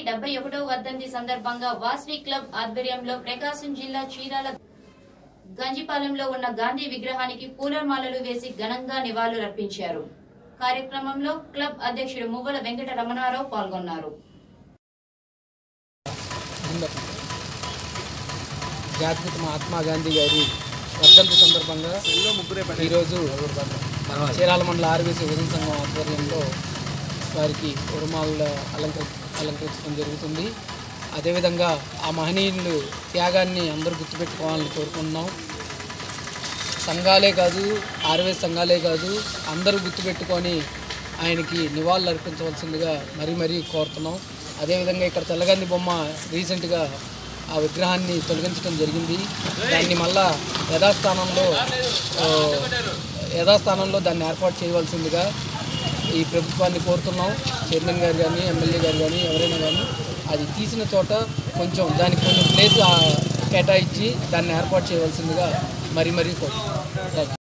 డెబ్బై ఒకటో వర్ధంతి సందర్భంగా వాస్వి క్లబ్ ఆధ్వర్యంలో ప్రకాశం జిల్లా చీరాల గంజిపాలెంలో ఉన్న గాంధీ విగ్రహానికి పూలమాలలు వేసి ఘనంగా నివాళులర్పించారు కార్యక్రమంలో క్లబ్ అధ్యక్షుడు మువ్వల వెంకట రమణారావు పాల్గొన్నారు జాతిపిత మహాత్మా గాంధీ గారి వర్ధంతి సందర్భంగా ఈరోజు చీరాల మండల ఆర్బీసీ ఉదయం సంఘం ఆధ్వర్యంలో వారికి ఉరుమాల అలంకరి అలంకరించడం జరుగుతుంది అదేవిధంగా ఆ మహనీయులు త్యాగాన్ని అందరూ గుర్తుపెట్టుకోవాలని కోరుకుంటున్నాం సంఘాలే కాదు ఆర్వీఎస్ సంఘాలే కాదు అందరూ గుర్తుపెట్టుకొని ఆయనకి నివాళులు అర్పించవలసిందిగా మరీ మరీ కోరుతున్నాం అదేవిధంగా ఇక్కడ తెల్లగంది బొమ్మ రీసెంట్గా ఆ విగ్రహాన్ని తొలగించడం జరిగింది దాన్ని మళ్ళా యథాస్థానంలో ఆ, యథాస్థానంలో దాన్ని ఏర్పాటు చేయవలసిందిగా ఈ ప్రభుత్వాన్ని కోరుతున్నాం చైర్మన్ గారు కానీ ఎమ్మెల్యే గారు కానీ ఎవరైనా కానీ అది తీసిన చోట కొంచెం దానికి కొంచెం ప్లేస్ ఆ, కేటాయించి దాన్ని ఏర్పాటు చేయవలసిందిగా మరీ మరీ కోరుతున్నాం థాంక్యూ.